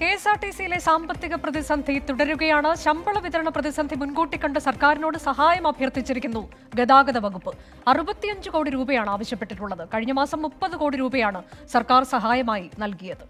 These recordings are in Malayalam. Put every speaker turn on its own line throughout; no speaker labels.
കെ എസ് ആർ ടി സിയിലെ സാമ്പത്തിക പ്രതിസന്ധി തുടരുകയാണ് ശമ്പള വിതരണ പ്രതിസന്ധി മുൻകൂട്ടി കണ്ട് സർക്കാരിനോട് സഹായം അഭ്യർത്ഥിച്ചിരിക്കുന്നു ഗതാഗത വകുപ്പ് അറുപത്തിയഞ്ച് കോടി രൂപയാണ് ആവശ്യപ്പെട്ടിട്ടുള്ളത് കഴിഞ്ഞ മാസം മുപ്പത് കോടി രൂപയാണ് സർക്കാർ സഹായമായി നൽകിയത്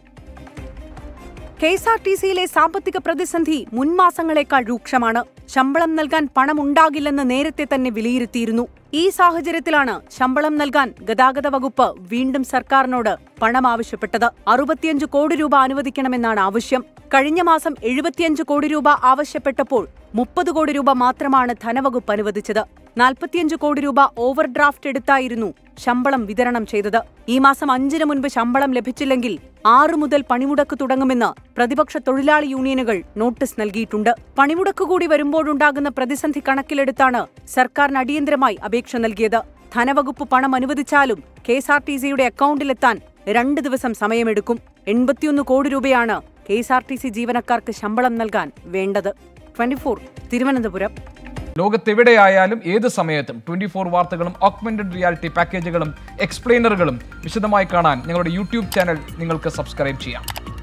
കെ എസ് ആർ ടി സിയിലെ സാമ്പത്തിക പ്രതിസന്ധി മുൻമാസങ്ങളെക്കാൾ രൂക്ഷമാണ് ശമ്പളം നൽകാൻ പണമുണ്ടാകില്ലെന്ന് നേരത്തെ തന്നെ വിലയിരുത്തിയിരുന്നു ഈ സാഹചര്യത്തിലാണ് ശമ്പളം നൽകാൻ ഗതാഗത വകുപ്പ് വീണ്ടും സർക്കാരിനോട് പണം ആവശ്യപ്പെട്ടത് അറുപത്തിയഞ്ച് കോടി രൂപ അനുവദിക്കണമെന്നാണ് ആവശ്യം കഴിഞ്ഞ മാസം എഴുപത്തിയഞ്ച് കോടി രൂപ ആവശ്യപ്പെട്ടപ്പോൾ മുപ്പത് കോടി രൂപ മാത്രമാണ് ധനവകുപ്പ് അനുവദിച്ചത് നാൽപ്പത്തിയഞ്ച് കോടി രൂപ ഓവർ ഡ്രാഫ്റ്റ് എടുത്തായിരുന്നു ശമ്പളം വിതരണം ചെയ്തത് ഈ മാസം അഞ്ചിന് മുൻപ് ശമ്പളം ലഭിച്ചില്ലെങ്കിൽ ആറു മുതൽ പണിമുടക്ക് തുടങ്ങുമെന്ന് പ്രതിപക്ഷ തൊഴിലാളി യൂണിയനുകൾ നോട്ടീസ് നൽകിയിട്ടുണ്ട് പണിമുടക്ക് കൂടി വരുമ്പോഴുണ്ടാകുന്ന പ്രതിസന്ധി കണക്കിലെടുത്താണ് സർക്കാരിന് അടിയന്തരമായി അപേക്ഷ നൽകിയത് ധനവകുപ്പ് പണം അനുവദിച്ചാലും കെ എസ് ആർ ടി സിയുടെ അക്കൗണ്ടിലെത്താൻ രണ്ട് ദിവസം സമയമെടുക്കും എൺപത്തിയൊന്ന് കോടി രൂപയാണ് K S R T C ജീവനക്കാർക്ക് ശമ്പളം നൽകാൻ വേണ്ടത് ട്വന്റി തിരുവനന്തപുരം
ലോകത്തെവിടെയായാലും ഏത് സമയത്തും ട്വന്റി ഫോർ വാർത്തകളും ഓഗ്മെന്റഡ് റിയാലിറ്റി പാക്കേജുകളും എക്സ്പ്ലെയിനറുകളും വിശദമായി കാണാൻ ഞങ്ങളുടെ യൂട്യൂബ് ചാനൽ നിങ്ങൾക്ക് സബ്സ്ക്രൈബ് ചെയ്യാം